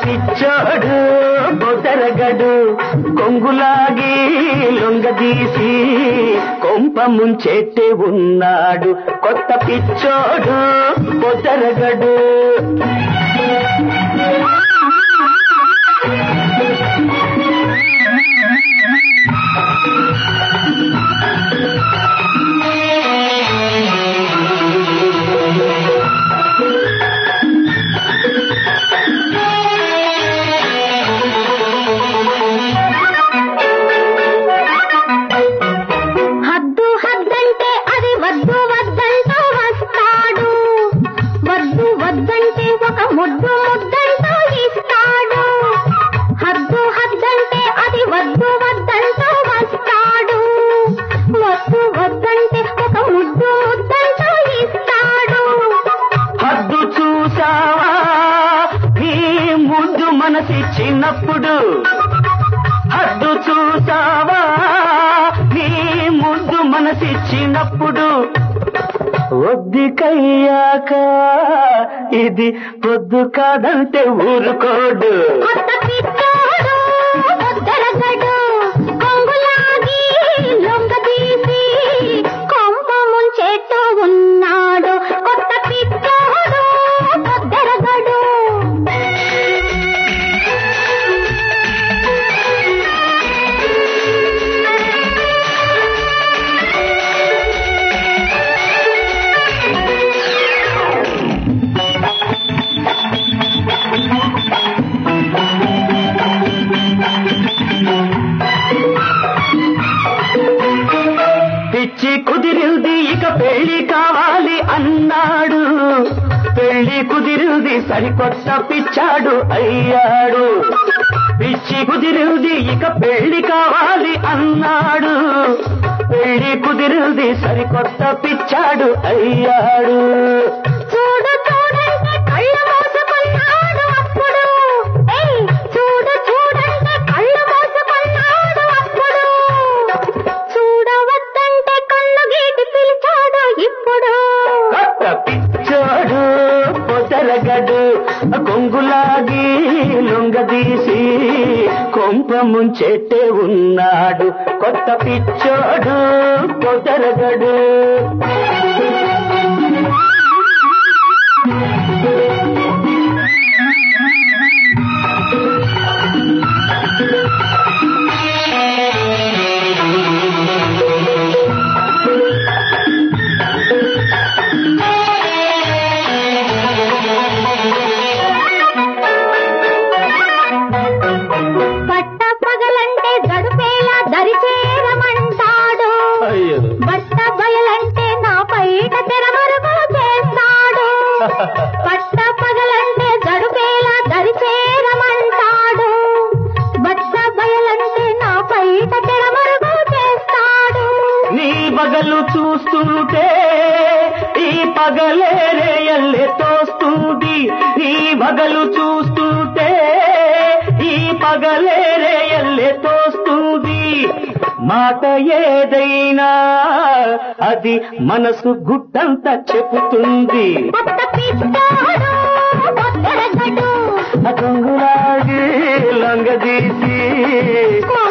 పిచ్చోడు బొదరగడు కొంగులాగి లొంగదీసి కొంప ముంచెట్టే ఉన్నాడు కొత్త పిచ్చోడు బొదరగడు హద్దు హద్దంటే అది వద్దు వద్దంటూ వస్తాడు వద్దు వద్దంటే ఒక ముద్దు ముద్దంటూ ఇస్తాడు హద్దు హద్దంటే అది వద్దు వద్దంటూ వస్తాడు వద్దు వద్దంటే ఒక ముద్దు ముద్దంటూ ఇస్తాడు హద్దు చూసావా నీ ముందు మనసిచ్చినప్పుడు హద్దు చూసావా నీ ముందు మనసిచ్చినప్పుడు ఒద్దికయ్యాక ఇది పొద్దు కాదంటే ఊరుకోడు కొత్త పిచ్చోడు పొద్దరగడు కొంగులాగి లొంగదీసి కొంప ముంచెట్టు ఉన్నాడు కొత్త పిచ్చోడు పొద్దరగడు పిచ్చి కుదిరింది ఇక పెళ్లి కావాలి అన్నాడు పెళ్లి కుదిరింది సరికొత్త పిచ్చాడు అయ్యాడు పిచ్చి కుదిరింది ఇక పెళ్లి కావాలి అన్నాడు పెళ్లి కుదిరింది సరికొత్త పిచ్చాడు అయ్యాడు చూడు చూడంటే కళ్ళు మూసుకున్నాడు అప్పుడు ఏయ్ చూడు చూడంటే కళ్ళు మూసుకున్నాడు అప్పుడు చూడవద్దంటే కళ్ళు గీటి పిలిచాడు ఇప్పుడు కొత్త పిచ్చాడు పొదరగడు కొంగులాగి లొంగదీసి కొంప ముంచెట్టే ఉన్నాడు కొత్త పిచ్చోడు పొదరగడు పట్ట పగలంటే గడుపేలా దరిచేరమంటాడు అయ్యో బట్ట బయలంటే నా పైట తెరమరుగు చేస్తాడు పట్ట పగలంటే గడుపేలా దరిచేరమంటాడు బట్ట బయలంటే నా పైట తెరమరుగు చేస్తాడు నీ పగలు చూస్తుంటే ఈ పగలే రేయల్లే తోస్తుంది నీ పగలు చూస్తుంటే ఈ పగలే రేయల్లే తోస్తుంది మాట ఏదైనా అది మనసు గుట్టంతా చెబుతుంది కొత్త పిచ్చాడు కొత్తరగడు అకంగులాగి లొంగదీసి